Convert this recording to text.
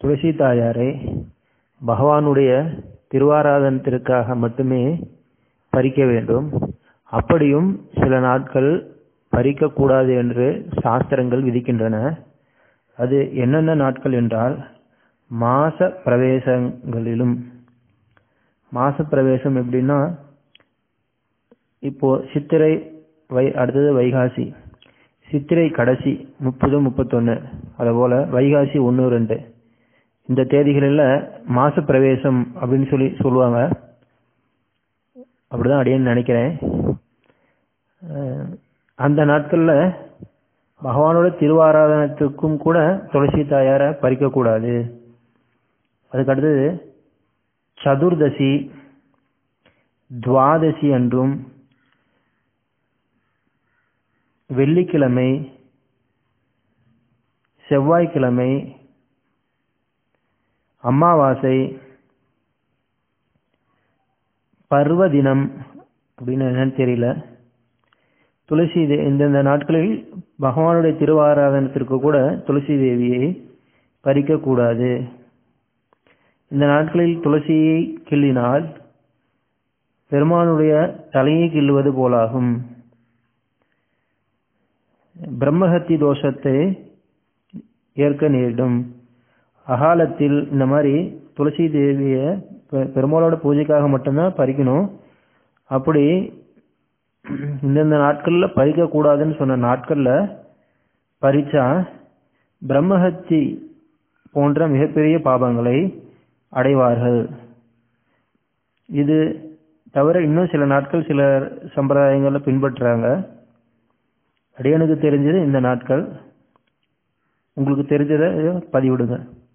துளசி தாயாரை பகவானுடைய திருவாராதனத்திற்காக மட்டுமே பறிக்க வேண்டும் அப்படியும் சில நாட்கள் பறிக்கக்கூடாது என்று சாஸ்திரங்கள் விதிக்கின்றன அது என்னென்ன நாட்கள் என்றால் மாச பிரவேசங்களிலும் மாச பிரவேசம் எப்படின்னா இப்போ சித்திரை வை அடுத்தது வைகாசி சித்திரை கடைசி முப்பது முப்பத்தொன்று அதுபோல் வைகாசி ஒன்று ரெண்டு இந்த தேதிகளில் மாச பிரவேசம் அப்படின்னு சொல்லி சொல்லுவாங்க அப்படிதான் அடியேன்னு நினைக்கிறேன் அந்த நாட்களில் பகவானோட திருவாராதனத்துக்கும் கூட துளசி தாயாரை பறிக்கக்கூடாது அதுக்கு அடுத்தது சதுர்தசி துவாதசி அன்றும் வெள்ளிக்கிழமை செவ்வாய்க்கிழமை அமாவாசை பர்வ தினம் அப்படின்னு என்னன்னு தெரியல துளசி இந்தந்த நாட்களில் பகவானுடைய திருவாராதனத்திற்கு கூட துளசி தேவியை பறிக்கக்கூடாது இந்த நாட்களில் துளசியை கிள்ளினால் பெருமானுடைய தலையை கிள்ளுவது போலாகும் பிரம்மஹத்தி தோஷத்தை ஏற்க நேரிடும் அகாலத்தில் இந்த மாதிரி துளசி தேவியை பெருமாளோட பூஜைக்காக மட்டும்தான் பறிக்கணும் அப்படி இந்தந்த நாட்களில் பறிக்கக்கூடாதுன்னு சொன்ன நாட்களில் பறிச்சா பிரம்மஹத்தி போன்ற மிகப்பெரிய பாபங்களை அடைவார்கள் இது தவிர இன்னும் சில நாட்கள் சில சம்பிரதாயங்களில் பின்பற்றுறாங்க அடியனுக்கு தெரிஞ்சது இந்த நாட்கள் உங்களுக்கு தெரிஞ்சதை பதிவிடுங்க